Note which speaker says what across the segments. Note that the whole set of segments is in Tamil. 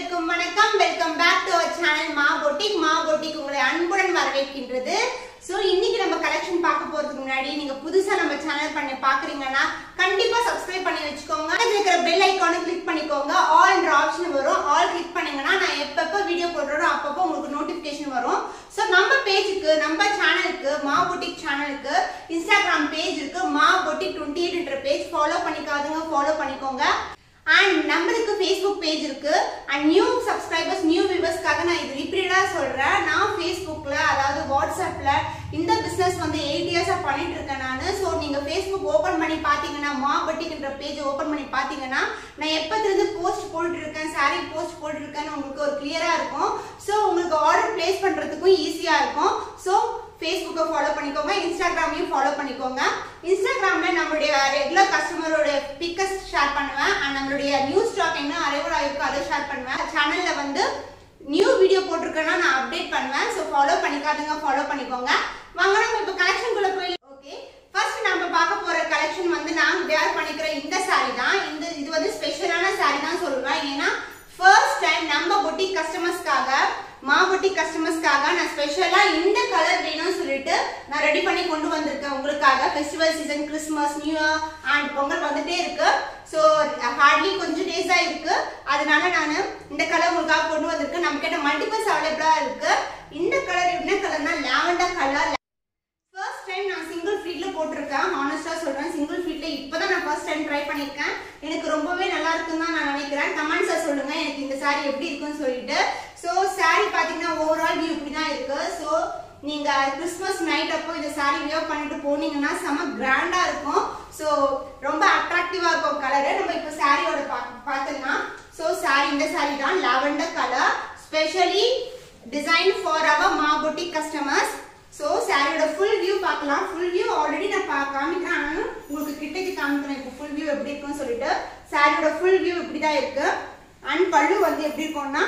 Speaker 1: அனைவருக்கும் வணக்கம் welcome back to our channel Maa boutique Maa boutique உங்களை அன்புடன் வரவேற்கின்றது சோ இன்னைக்கு நம்ம கலெக்ஷன் பார்க்க போறதுக்கு முன்னாடி நீங்க புதுசா நம்ம சேனல் பண்ணி பாக்குறீங்கன்னா கண்டிப்பா சப்ஸ்கிரைப் பண்ணி வச்சுக்கோங்க அதுல இருக்கிற பெல் ஐக்கானை கிளிக் பண்ணிக்கோங்க ஆல்ன்ற ஆப்ஷன் வரும் ஆல் கிளிக் பண்ணீங்கன்னா நான் எப்பப்ப வீடியோ போடுறோம் அப்பப்போ உங்களுக்கு நோட்டிபிகேஷன் வரும் சோ நம்ம பேஜுக்கு நம்ம சேனலுக்கு மா பொட்டிக் சேனலுக்கு இன்ஸ்டாகிராம் பேஜ் இருக்கு மா பொட்டிக் டுவெண்ட்டி எயிட்ன்ற பேஜ் ஃபாலோ பண்ணிக்காதுங்க ஃபாலோ பண்ணிக்கோங்க அண்ட் நம்மளுக்கு ஃபேஸ்புக் பேஜ் இருக்கு அண்ட் நியூ சப்ஸ்கிரைபர்ஸ் நியூ வியூவர்ஸ்க்காக நான் இது ரிப்பீட்டடா சொல்றேன் நான் ஃபேஸ்புக்ல அதாவது வாட்ஸ்அப்ல இந்த பிசினஸ் வந்து எயிட் இயர்ஸா பண்ணிட்டு இருக்கேன் நான் ஸோ நீங்க ஃபேஸ்புக் ஓபன் பண்ணி பாத்தீங்கன்னா மா பட்டிக்குன்ற பேஜ் ஓபன் பண்ணி பாத்தீங்கன்னா நான் எப்பத்திலிருந்து போஸ்ட் போட்டுட்டு இருக்கேன் சாரி போஸ்ட் போட்டுட்டு இருக்கேன்னு உங்களுக்கு ஒரு கிளியரா இருக்கும் ஸோ உங்களுக்கு ஆர்டர் பிளேஸ் பண்றதுக்கும் ஈஸியா இருக்கும் ஸோ ஃபேஸ்புக்கை ஃபாலோ பண்ணிக்கோங்க இன்ஸ்டாகிராமையும் ஃபாலோ பண்ணிக்கோங்க இன்ஸ்டாகிராம்ல நம்மளுடைய ரெகுலர் கஸ்டமரோட பிக்கஸ் ஷேர் பண்ணுவேன் அண்ட் நம்மளுடைய நியூ ஸ்டாக் என்ன அரைவல் ஆயிருக்கு அதை ஷேர் பண்ணுவேன் சேனல்ல வந்து நியூ வீடியோ போட்டிருக்கேன்னா நான் அப்டேட் பண்ணுவேன் ஸோ ஃபாலோ பண்ணிக்காதுங்க ஃபாலோ பண்ணிக்கோங்க வாங்க நம்ம இப்போ கலெக்ஷனுக்குள்ள போய் ஓகே ஃபர்ஸ்ட் நம்ம பார்க்க போற கலெக்ஷன் வந்து நான் வேர் பண்ணிக்கிற இந்த saree தான் இந்த இது வந்து ஸ்பெஷலான saree தான் சொல்லுவேன் ஏன்னா ஃபர்ஸ்ட் டைம் நம்ம பொட்டிக் கஸ்டமர்ஸ்க்காக மா பொட்டிக் கஸ்டமர்ஸ்க்காக நான் ஸ்பெஷலா இந்த கலர் வேணும்னு சொல்லிட்டு நான் ரெடி பண்ணி கொண்டு வந்திருக்கேன் உங்களுக்காக festival season Christmas new year and Pongal வந்துட்டே இருக்கு ஸோ ஹார்ட்லி கொஞ்சம் டேஸ் தான் இருக்கு அதனால நான் இந்த கலர் உங்களுக்காக கொண்டு வந்திருக்கேன் நம்ம கிட்ட மல்டிபிள்ஸ் அவைலபிளா இருக்கு இந்த கலர் என்ன கலர்னா லாவெண்டர் கலர் ஃபர்ஸ்ட் டைம் நான் சிங்கிள் ஃபீட்ல போட்டிருக்கேன் ஹானஸ்டா சொல்றேன் சிங்கிள் ஃபீட்ல இப்பதான் நான் ஃபர்ஸ்ட் டைம் ட்ரை பண்ணிருக்கேன் எனக்கு ரொம்பவே நல்லா இருக்குன்னு தான் நான் நினைக்கிறேன் கமெண்ட்ஸா சொல்லுங்க எனக்கு இந்த saree எப்படி இருக்குன்னு சொல்லிட்டு ஸோ saree பாத்தீங்கன்னா ஓவரால் வியூ இப்படி தான் இருக்கு ஸோ நீங்க கிறிஸ்மஸ் நைட் அப்போ இந்த saree வியர் பண்ணிட்டு போனீங்கன்னா செம கிராண்டா இருக்கும் ஸோ ரொம்ப அட்ராக்டிவா இருக்கும் கலரு நம்ம இப்போ சாரியோட பார்த்தோம்னா ஸோ saree இந்த saree தான் lavender colour specially design for our Maa boutique customers so சாரியோட ஃபுல் வியூ பார்க்கலாம் ஃபுல் வியூ ஆல்ரெடி நான் பா காமிக்கிறேன் ஆனாலும் உங்களுக்கு கிட்டக்கு காமிக்கிறேன் இப்போ ஃபுல் வியூ எப்படி இருக்குன்னு சொல்லிட்டு சாரியோட ஃபுல் வியூ இப்படி தான் இருக்கு அண்ட் பல்லு வந்து எப்படி இருக்கும்னா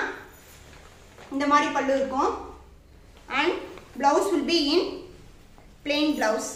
Speaker 1: இந்த மாதிரி பல்லு இருக்கும் and blouse will be in plain blouse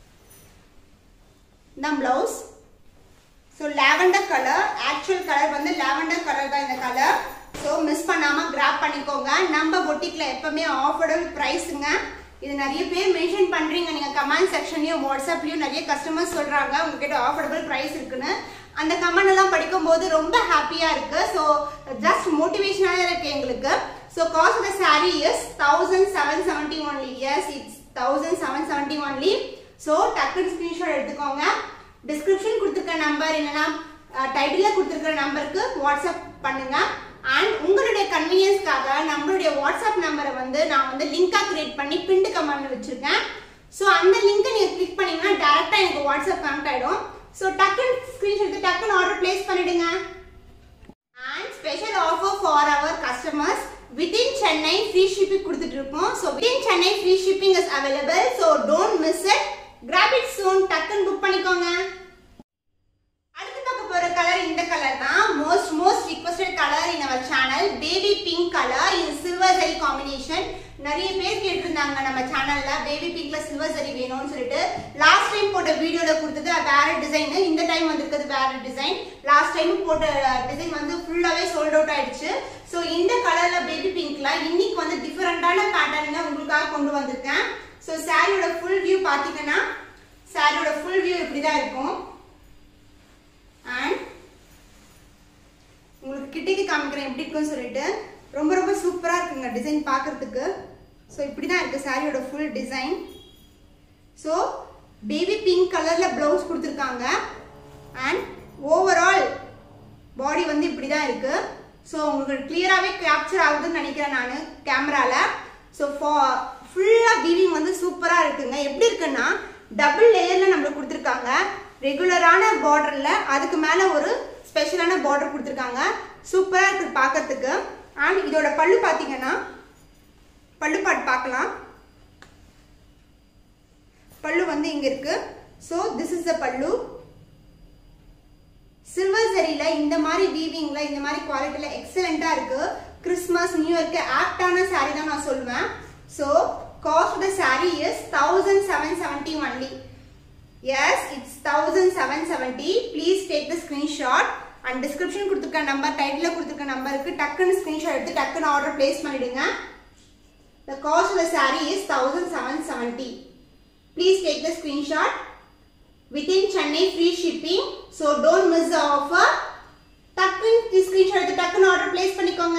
Speaker 1: தான் blouse so lavender colour actual colour வந்து லாவெண்டர் கலர் தான் இந்த கலர் ஸோ மிஸ் பண்ணாம கிராப் பண்ணிக்கோங்க நம்ம பொட்டிக்ல எப்பவுமே ஆஃபர்டபுள் ப்ரைஸுங்க இது நிறைய பேர் மென்ஷன் பண்றீங்க நீங்க கமெண்ட் செக்ஷன்லயும் வாட்ஸ்அப்லயும் நிறைய கஸ்டமர்ஸ் சொல்றாங்க உங்ககிட்ட ஆஃபர்டபுள் ப்ரைஸ் இருக்குன்னு அந்த கமெண்ட் எல்லாம் படிக்கும்போது ரொம்ப ஹாப்பியா இருக்கு ஸோ ஜஸ்ட் மோட்டிவேஷனாக இருக்கு எங்களுக்கு so cost of the sari is thousand seven seventy only yes it's thousand seven seventy only so டக்குன்னு ஸ்க்ரீன்ஷாட் எடுத்துக்கோங்க டிஸ்கிரிப்ஷன் கொடுத்துருக்க நம்பர் இல்லைன்னா டைட்டில் கொடுத்துருக்க நம்பருக்கு வாட்ஸ்அப் பண்ணுங்க அண்ட் உங்களுடைய கன்வீனியன்ஸ்க்காக நம்மளுடைய வாட்ஸ்அப் நம்பரை வந்து நான் வந்து லிங்கா கிரியேட் பண்ணி பிண்டு கமெண்ட் வச்சிருக்கேன் ஸோ அந்த லிங்கை நீங்கள் கிளிக் பண்ணீங்கன்னா டேரெக்டாக எனக்கு வாட்ஸ்அப் கனெக்ட் ஆகிடும் ஸோ டக்குன்னு ஸ்க்ரீன்ஷாட் எடுத்து டக்குன்னு ஆர்டர் பிளேஸ் பண்ணிடுங்க and special offer for our customers within Chennai free shipping கொடுத்துட்டு இருக்கோம் so within Chennai free shipping is available so don't miss it grab it soon டக்குன்னு புக் பண்ணிக்கோங்க அடுத்து பார்க்க போற கலர் இந்த கலர் தான் most most requested colour in our channel baby pink colour இது சில்வர் ஜரி காம்பினேஷன் நிறைய பேர் கேட்டிருந்தாங்க நம்ம சேனல்ல பேபி பிங்க்ல சில்வர் ஜரி வேணும்னு சொல்லிட்டு லாஸ்ட் டைம் போட்ட வீடியோல கொடுத்தது வேற டிசைன் இந்த டைம் வந்திருக்கிறது வேற டிசைன் லாஸ்ட் டைம் போட்ட டிசைன் வந்து ஃபுல்லாவே சோல்ட் அவுட் ஆயிடுச்சு ஸோ இந்த கலர்ல பேபி பிங்க்ல இன்னைக்கு வந்து டிஃபரெண்டான பேட்டர்ன்ல உங்களுக்காக கொண்டு வந்திருக்கேன் ஸோ சாரியோட ஃபுல் வியூ பார்த்தீங்கன்னா சாரியோட ஃபுல் வியூ இப்படி தான் இருக்கும் அண்ட் உங்களுக்கு கிட்டக்கு காமிக்கிறேன் எப்படி இருக்குன்னு சொல்லிட்டு ரொம்ப ரொம்ப சூப்பராக இருக்குங்க டிசைன் பார்க்கறதுக்கு ஸோ இப்படி தான் இருக்குது சாரியோட full design so baby pink கலரில் ப்ளவுஸ் கொடுத்துருக்காங்க அண்ட் ஓவரால் பாடி வந்து இப்படி தான் இருக்குது ஸோ உங்களுக்கு கிளியராகவே கேப்சர் ஆகுதுன்னு நினைக்கிறேன் நான் கேமராவில் ஸோ ஃபுல்லாக வீவிங் வந்து சூப்பராக இருக்குங்க எப்படி இருக்குன்னா டபுள் லேயரில் நம்மளுக்கு கொடுத்துருக்காங்க ரெகுலரான பார்டரில் அதுக்கு மேலே ஒரு ஸ்பெஷலான பார்டர் கொடுத்துருக்காங்க சூப்பராக இருக்குது பார்க்கறதுக்கு அண்ட் இதோட பல்லு பார்த்தீங்கன்னா பல்லு பாட்டு பார்க்கலாம் பல்லு வந்து இங்கே இருக்கு ஸோ திஸ் இஸ் த பல்லு சில்வர் சரியில இந்த மாதிரி வீவிங்ல இந்த மாதிரி குவாலிட்டியில எக்ஸலண்டா இருக்கு கிறிஸ்மஸ் நியூ இயர்க்கு ஆப்டான சாரி தான் நான் சொல்லுவேன் so cost the sari is thousand seven seventy only Yes, it's 1770. Please take the screenshot. And description கொடுத்துருக்க நம்பர் டைட்டில் கொடுத்துருக்க நம்பருக்கு டக்குன்னு ஸ்க்ரீன்ஷாட் எடுத்து டக்குன்னு ஆர்டர் பிளேஸ் பண்ணிடுங்க The cost of the saree is 1770. Please take the screenshot. Within Chennai free shipping. So don't miss the offer. டக்குன்னு ஸ்க்ரீன்ஷாட் எடுத்து டக்குன்னு ஆர்டர் பிளேஸ் பண்ணிக்கோங்க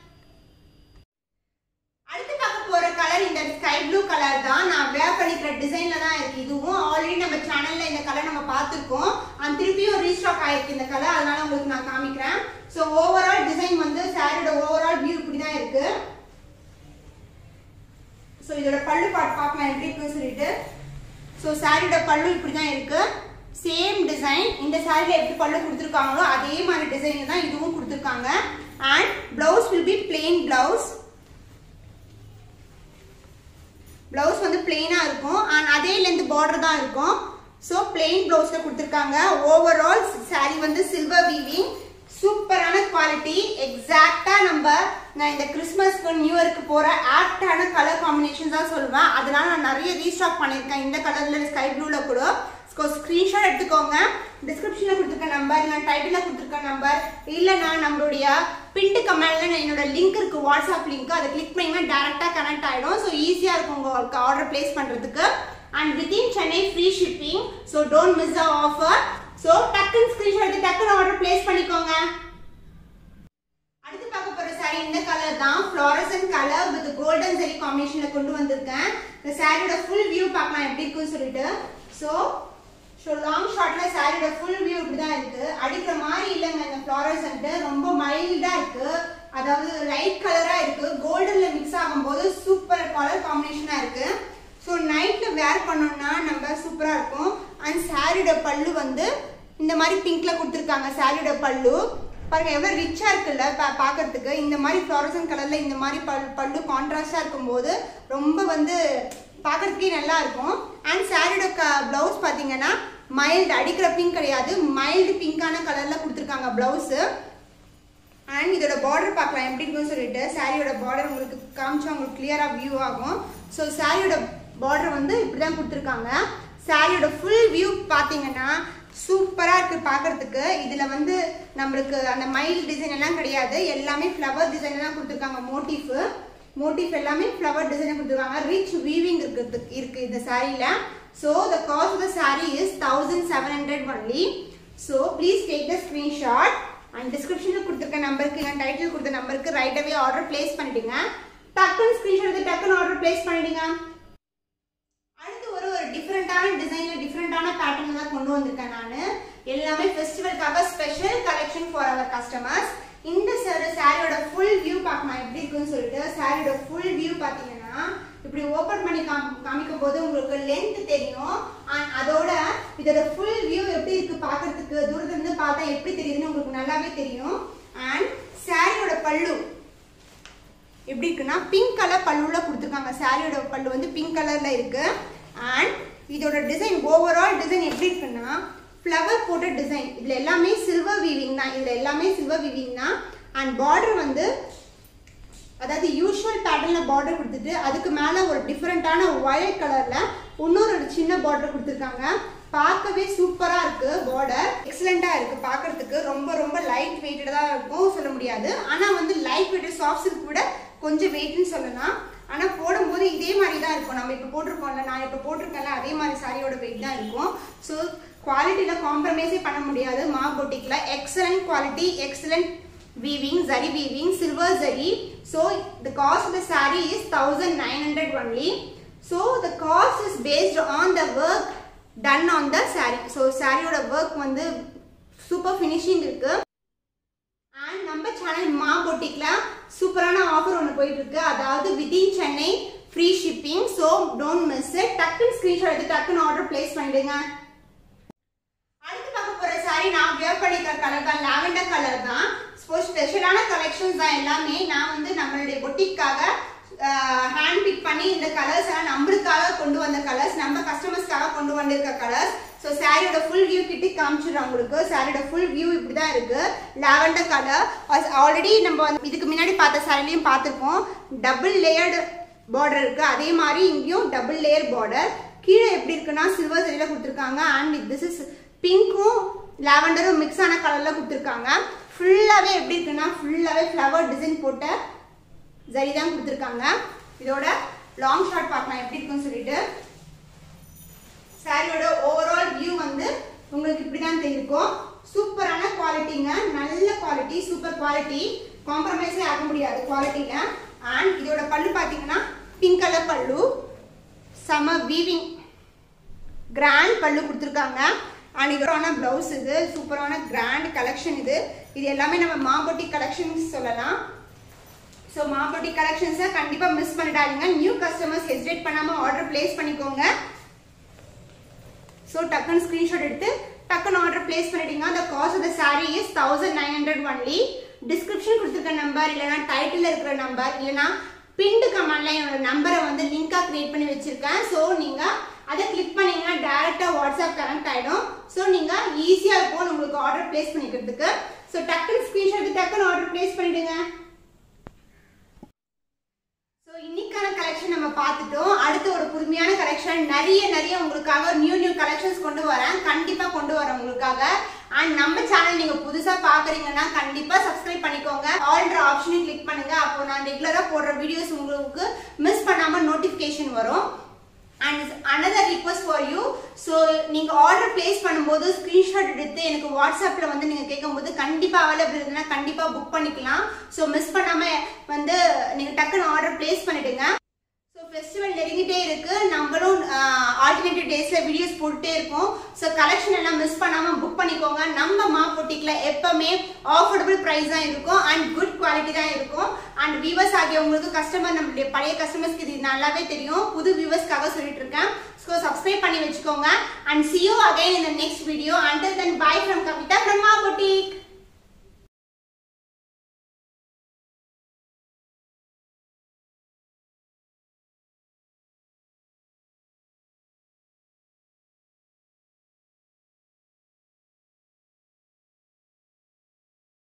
Speaker 1: அடுத்து பார்க்க போற கலர் இந்த ஸ்கை ப்ளூ கலர் தான் நான் வேர் பண்ணிக்கிற டிசைன்ல தான் இருக்கு இதுவும் ஆல்ரெடி நம்ம சேனல்ல இந்த கலர் நம்ம பார்த்துருக்கோம் அந்த திருப்பியும் ரீஸ்டாக் ஆயிருக்கு இந்த கலர் அதனால உங்களுக்கு நான் காமிக்கிறேன் ஸோ ஓவரால் டிசைன் வந்து சாரியோட ஓவரால் வியூ இப்படி தான் இருக்கு ஸோ இதோட பல்லு பாட்டு பார்க்கலாம் எப்படி இருக்குன்னு சொல்லிட்டு ஸோ சாரியோட பல்லு இப்படி தான் இருக்கு சேம் டிசைன் இந்த சாரியில் எப்படி பல்லு கொடுத்துருக்காங்களோ அதே மாதிரி டிசைன் தான் இதுவும் கொடுத்துருக்காங்க and blouse will be plain blouse blouse வந்து பிளெயினாக இருக்கும் அண்ட் அதே லென்த் பார்டர் தான் இருக்கும் ஸோ பிளெயின் பிளவுஸில் கொடுத்துருக்காங்க ஓவரால் சாரி வந்து சில்வர் வீவிங் சூப்பரான குவாலிட்டி எக்ஸாக்டா நம்ம நான் இந்த கிறிஸ்மஸ்க்கு நியூ இயருக்கு போற ஆப்டான கலர் காம்பினேஷன் தான் சொல்லுவேன் அதனால நான் நிறைய ரீஸ்டாக் பண்ணியிருக்கேன் இந்த கலர்ல ஸ்கை ப்ளூல கூட ஸ்கிரீன்ஷாட் எடுத்துக்கோங்க டிஸ்கிரிப்ஷன்ல கொடுத்துருக்க நம்பர் இல்லை டைட்டில் கொடுத்துருக்க நம்பர் இல்லைனா நம்மளுடைய பின்ட்டு கமெண்ட்ல நான் என்னோட லிங்க் இருக்கு வாட்ஸ்அப் லிங்க் அதை கிளிக் பண்ணிங்கன்னா டேரக்டா கனெக்ட் ஆயிடும் ஸோ ஈஸியா இருக்கும் உங்களுக்கு ஆர்டர் பிளேஸ் பண்றதுக்கு and within Chennai free shipping so don't miss the offer so டக்குன்னு ஸ்கிரீன்ஷாட் எடுத்து டக்குன்னு ஆர்டர் பிளேஸ் பண்ணிக்கோங்க அடுத்து பார்க்க போற சாரி இந்த கலர் தான் ஃப்ளாரசன் கலர் வித் கோல்டன் சரி காம்பினேஷன்ல கொண்டு வந்திருக்கேன் இந்த சாரியோட ஃபுல் வியூ பார்க்கலாம் எப்படி இருக்குன்னு சொல்லிட்டு ஸோ ஸோ லாங் ஷார்ட்ல சாரியோட ஃபுல் வியூ இப்படி தான் இருக்கு அடிக்கிற மாதிரி இல்லைங்க இந்த ஃப்ளாரசன்ட் ரொம்ப மைல்டா இருக்கு அதாவது லைட் கலரா இருக்கு கோல்டன்ல மிக்ஸ் ஆகும்போது சூப்பர் கலர் காம்பினேஷனா இருக்கு ஸோ நைட்ல வேர் பண்ணோம்னா நம்ம சூப்பரா இருக்கும் அண்ட் சாரியோட பல்லு வந்து இந்த மாதிரி பிங்க்ல கொடுத்துருக்காங்க சாரியோட பல்லு பாருங்க எவ்வளவு ரிச்சா இருக்குல்ல பா- பார்க்கறதுக்கு இந்த மாதிரி ஃப்ளாரசன் கலர்ல இந்த மாதிரி பல் பல்லு கான்ட்ராஸ்டா இருக்கும்போது ரொம்ப வந்து பார்க்கறதுக்கே நல்லா இருக்கும் அண்ட் சாரியோட க பிளவுஸ் பார்த்தீங்கன்னா மைல்டு அடிக்கிற பிங்க் கிடையாது மைல்டு பிங்கான கலர்ல கொடுத்துருக்காங்க பிளவுஸ் அண்ட் இதோட பார்டர் பார்க்கலாம் எப்படி இருக்குன்னு சொல்லிட்டு சாரியோட பார்டர் உங்களுக்கு காமிச்சா உங்களுக்கு கிளியரா வியூ ஆகும் ஸோ சாரியோட பார்டர் வந்து இப்படி தான் கொடுத்துருக்காங்க சாரியோட ஃபுல் வியூ பார்த்தீங்கன்னா சூப்பராக இருக்கு பார்க்கறதுக்கு இதில் வந்து நம்மளுக்கு அந்த மயில் டிசைன் எல்லாம் கிடையாது எல்லாமே ஃப்ளவர் டிசைன் தான் கொடுத்துருக்காங்க மோட்டிஃப் மோட்டிஃப் எல்லாமே ஃப்ளவர் டிசைன் கொடுத்துருக்காங்க ரிச் வீவிங் இருக்குது இருக்கு இந்த சாரியில so the cost of the sari is thousand seven hundred only so please take the screenshot and டிஸ்கிரிப்ஷனில் கொடுத்துருக்க நம்பருக்கு என் டைட்டில் கொடுத்த நம்பருக்கு ரைட் அவே ஆர்டர் பிளேஸ் பண்ணிடுங்க டக்குன்னு ஸ்க்ரீன்ஷாட் எடுத்து டக்குன்னு ஆர்டர் பிளேஸ் பண்ணிடுங்க அடுத்து ஒரு ஒரு டிஃப்ரெண்டான டிசைன்ல டிஃப்ரெண்டான பேட்டர்ன் தான் கொண்டு வந்திருக்கேன் நான் எல்லாமே ஃபெஸ்டிவலுக்காக special collection for our customers இந்த சாரி சாரியோட ஃபுல் வியூ பார்க்கலாம் எப்படி இருக்குன்னு சொல்லிட்டு சாரியோட ஃபுல் வியூ பார்த்தீங்கன்னா இப்படி ஓபன் பண்ணி காம்- காமிக்கும் போது உங்களுக்கு லென்த் தெரியும் and அதோட இதோட ஃபுல் வியூ எப்படி இருக்கு பார்க்கிறதுக்கு தூரத்துல இருந்து பார்த்தா எப்படி தெரியுதுன்னு உங்களுக்கு நல்லாவே தெரியும் அண்ட் சாரியோட பல்லு எப்படி இருக்குன்னா பிங்க் கலர் பல்லுல கொடுத்துருக்காங்க சாரியோட பல்லு வந்து பிங்க் கலர்ல இருக்கு அண்ட் இதோட டிசைன் ஓவரால் டிசைன் எப்படி இருக்குன்னா ஃப்ளவர் போட்ட டிசைன் இதுல எல்லாமே சில்வர் வீவிங் தான் இதுல எல்லாமே சில்வர் வீவிங் தான் அண்ட் பார்டர் வந்து அதாவது யூஷுவல் பேட்டர்ன்ல பார்டர் கொடுத்துட்டு அதுக்கு மேல ஒரு டிஃப்ரெண்டான ஒயிட் கலர்ல இன்னொரு ஒரு சின்ன பார்டர் கொடுத்துருக்காங்க பார்க்கவே சூப்பரா இருக்கு பார்டர் எக்ஸலண்டா இருக்கு பார்க்கிறதுக்கு ரொம்ப ரொம்ப லைட் வெயிட்டடா இருக்கும் சொல்ல முடியாது ஆனா வந்து லைட் வெயிட் சாஃப்ட் சில்க் விட கொஞ்சம் வெயிட்னு சொல்லலாம் ஆனா போடும்போது இதே மாதிரி தான் இருக்கும் நம்ம இப்போ போட்டிருக்கோம்ல நான் இப்போ போட்டிருக்கேன்ல அதே மாதிரி சாரியோட வெயிட் தான் இருக்கும் ஸோ குவாலிட்டியில காம்ப்ரமைஸே பண்ண முடியாது மா பொட்டிக்ல excellent quality excellent weaving zari weaving silver zari so the cost of the saree is 1900 only so the cost is based on the work done on the saree so saree ஓட work வந்து சூப்பர் ஃபினிஷிங் இருக்கு அண்ட் நம்ம சேனல் மா பொட்டிக்ல சூப்பரான ஆஃபர் ஒன்று போயிட்டு இருக்கு அதாவது within Chennai free shipping so don't miss it டக்குன்னு ஸ்க்ரீன்ஷாட் எடுத்து டக்குன்னு ஆர்டர் பிளேஸ் பண்ணிடுங்க அடுத்து பார்க்க போற சாரி நான் வியர் பண்ணிக்கிற கலர் தான் லாவெண்டர் கலர் தான் ஸ்பெஷலான கலெக்ஷன்ஸ் தான் எல்லாமே நான் வந்து நம்மளுடைய பொட்டிக்காக ஹேண்ட் பிக் பண்ணி இந்த கலர்ஸ் எல்லாம் நம்மளுக்காக கொண்டு வந்த கலர்ஸ் நம்ம கஸ்டமர்ஸ்க்காக கொண்டு வந்திருக்க கலர்ஸ் ஸோ சாரியோட ஃபுல் வியூ கிட்ட காமிச்சிடுறேன் உங்களுக்கு சாரியோட ஃபுல் வியூ இப்படி தான் இருக்கு லாவெண்டர் கலர் ஆல்ரெடி நம்ம வந்து இதுக்கு முன்னாடி பார்த்த சாரிலையும் பார்த்துருப்போம் டபுள் லேயர்டு பார்டர் இருக்கு அதே மாதிரி இங்கேயும் டபுள் லேயர் பார்டர் கீழே எப்படி இருக்குன்னா சில்வர் சரியில கொடுத்துருக்காங்க அண்ட் திஸ் இஸ் பிங்க்கும் லாவெண்டரும் மிக்ஸ் ஆன கலர்ல கொடுத்துருக்காங்க ஃபுல்லாவே எப்படி இருக்குன்னா ஃபுல்லாவே ஃப்ளவர் டிசைன் போட்ட ஜரி தான் கொடுத்துருக்காங்க இதோட லாங் ஷார்ட் பார்க்கலாம் எப்படி இருக்குன்னு சொல்லிட்டு சாரியோட ஓவரால் வியூ வந்து உங்களுக்கு இப்படி தான் தெரியும் சூப்பரான குவாலிட்டிங்க நல்ல குவாலிட்டி சூப்பர் குவாலிட்டி காம்ப்ரமைஸே ஆக முடியாது குவாலிட்டியில அண்ட் இதோட பல்லு பார்த்தீங்கன்னா பிங்க் கலர் பல்லு செம வீவிங் கிராண்ட் பல்லு கொடுத்துருக்காங்க அண்ட் இதோட பிளவுஸ் இது சூப்பரான கிராண்ட் கலெக்ஷன் இது இது எல்லாமே நம்ம மாம்பொட்டி கலெக்ஷன்ஸ் சொல்லலாம் ஸோ மாம்பொட்டி கலெக்ஷன்ஸை கண்டிப்பாக மிஸ் பண்ணிடாதீங்க நியூ கஸ்டமர்ஸ் ஹெசிடேட் பண்ணாமல் ஆர்டர் பிளேஸ் பண்ணிக்கோங்க ஸோ டக்குன்னு ஸ்க்ரீன்ஷாட் எடுத்து டக்குன்னு ஆர்டர் பிளேஸ் பண்ணிட்டீங்க அந்த cost of the sari is thousand nine hundred only description கொடுத்துருக்க நம்பர் இல்லைனா டைட்டில் இருக்கிற நம்பர் இல்லைனா பின்டு கமெண்ட்ல என்னோட நம்பரை வந்து லிங்காக கிரியேட் பண்ணி வச்சிருக்கேன் ஸோ நீங்கள் அதை கிளிக் பண்ணீங்கன்னா டேரெக்டாக வாட்ஸ்அப் கனெக்ட் ஆகிடும் ஸோ நீங்கள் ஈஸியாக இருக்கும் உங்களுக்கு ஆர்டர் பிளேஸ் பண்ணிக்கிறதுக்கு ஸோ டக்குன்னு ஸ்க்ரீன்ஷாட் எடுத்து டக்குன்னு ஆர்டர் பிளேஸ் பண்ணிடுங்க ஸோ இன்னைக்கான கலெக்ஷன் நம்ம பார்த்துட்டோம் அடுத்து ஒரு புதுமையான கலெக்ஷன் நிறைய நிறைய உங்களுக்காக நியூ நியூ கலெக்ஷன்ஸ் கொண்டு வரேன் கண்டிப்பா கொண்டு வரேன் உங்களுக்காக அண்ட் நம்ம சேனல் நீங்க புதுசா பாக்குறீங்கன்னா கண்டிப்பா சப்ஸ்கிரைப் பண்ணிக்கோங்க ஆல்ன்ற ஆப்ஷனையும் கிளிக் பண்ணுங்க அப்போ நான் ரெகுலரா போடுற வீடியோஸ் உங்களுக்கு மிஸ் பண்ணாம நோட்டிபிகேஷன் வரும் and another request for you so நீங்கள் ஆர்டர் பிளேஸ் பண்ணும்போது ஸ்க்ரீன்ஷாட் எடுத்து எனக்கு வாட்ஸ்அப்பில் வந்து நீங்கள் கேட்கும்போது கண்டிப்பாக அவைலபிள் இருக்குன்னா கண்டிப்பாக புக் பண்ணிக்கலாம் ஸோ மிஸ் பண்ணாமல் வந்து நீங்கள் டக்குன்னு ஆர்டர் பிளேஸ் பண்ணிடுங்க ஸோ ஃபெஸ்டிவல் நெருங்கிட்டே இருக்கு நம்மளும் ஆல்டர்னேட்டிவ் டேஸில் வீடியோஸ் போட்டுட்டே இருக்கோம் ஸோ கலெக்ஷன் எல்லாம் மிஸ் பண்ணாமல் புக் பண்ணிக்கோங்க நம்ம மா பொட்டிக்கில் எப்பவுமே ஆஃபோர்டபுள் ப்ரைஸ் தான் இருக்கும் அண்ட் குட் குவாலிட்டி தான் இருக்கும் அண்ட் வியூவர்ஸ் ஆகியவங்களுக்கு கஸ்டமர் நம்மளுடைய பழைய கஸ்டமர்ஸ்க்கு இது நல்லாவே தெரியும் புது வியூவர்ஸ்க்காக சொல்லிட்டு இருக்கேன் ஸோ சப்ஸ்கிரைப் பண்ணி வச்சுக்கோங்க அண்ட் சி யூ அகைன் இந்த next video until then bye from Kavitha from Maa boutique